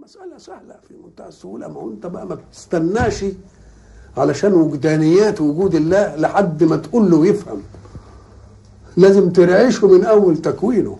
مساله سهله في منتهى السهوله ما هو انت بقى ما تستناش علشان وجدانيات وجود الله لحد ما تقول له يفهم لازم ترعشه من اول تكوينه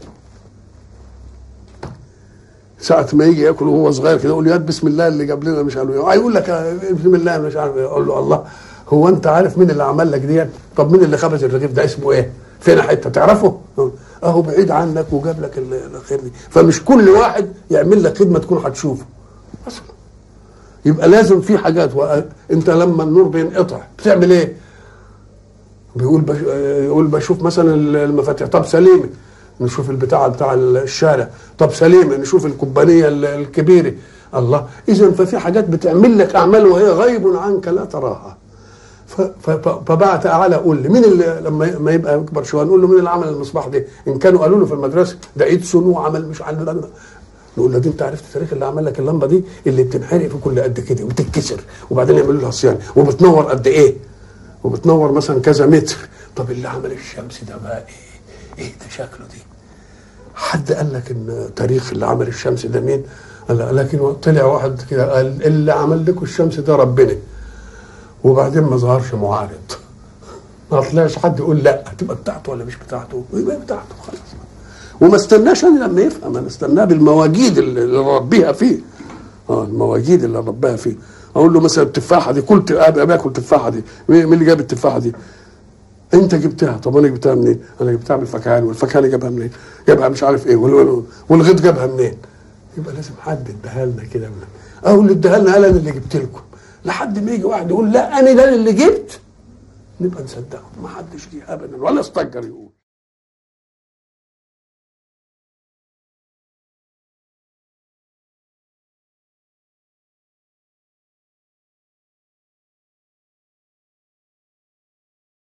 ساعة ما يجي ياكل وهو صغير كده يقول يا بسم الله اللي جاب لنا مش عارف ايه هيقول لك بسم الله مش عارف ايه اقول له الله هو انت عارف مين اللي عمل لك ديت طب مين اللي خبز الرغيف ده اسمه ايه فين حته تعرفه اهو بعيد عنك وجاب لك الخير دي فمش كل واحد يعمل لك خدمه تكون هتشوفه اصلا يبقى لازم في حاجات انت لما النور بينقطع بتعمل ايه بيقول بش... يقول بشوف مثلا المفاتيح طب سليمه نشوف البتاع بتاع الشارع طب سليمه نشوف الكوبانيه الكبيره الله اذا ففي حاجات بتعمل لك اعمال وهي غيب عنك لا تراها فبقى تعالى قول لي مين اللي لما ما يبقى يكبر شويه نقول له مين اللي عمل المصباح ده ان كانوا قالوا له في المدرسه ده ادسون وعمل مش عارف نقول له دي انت عرفت تاريخ اللي عمل لك اللمبه دي اللي بتنحرق في كل قد كده وبتتكسر وبعدين يعملوا لها صيانه وبتنور قد ايه وبتنور مثلا كذا متر طب اللي عمل الشمس ده بقى ايه ايه ده شكله دي حد قال لك ان تاريخ اللي عمل الشمس ده مين قال لكن طلع واحد كده قال اللي عمل لكم الشمس ده ربنا وبعدين ما ظهرش معارض ما طلعش حد يقول لا تبقى بتاعته ولا مش بتاعته يبقى بتاعته خلاص وما استناش انا لما يفهم انا استناه بالمواجيد اللي ربيها فيه اه المواجيد اللي رباها فيه اقول له مثلا التفاحه دي كنت باكل التفاحه دي مين اللي جاب التفاحه دي انت جبتها طب انا جبتها منين انا جبتها من الفكهاني والفكهاني جابها منين جابها مش عارف ايه والغيط جابها منين يبقى لازم حد اداها لنا كده او اللي اداها لنا قال انا اللي جبت لكم لحد ما يجي واحد يقول لا انا ده اللي جبت نبقى نصدقه ما حدش جه ابدا ولا استجر يقول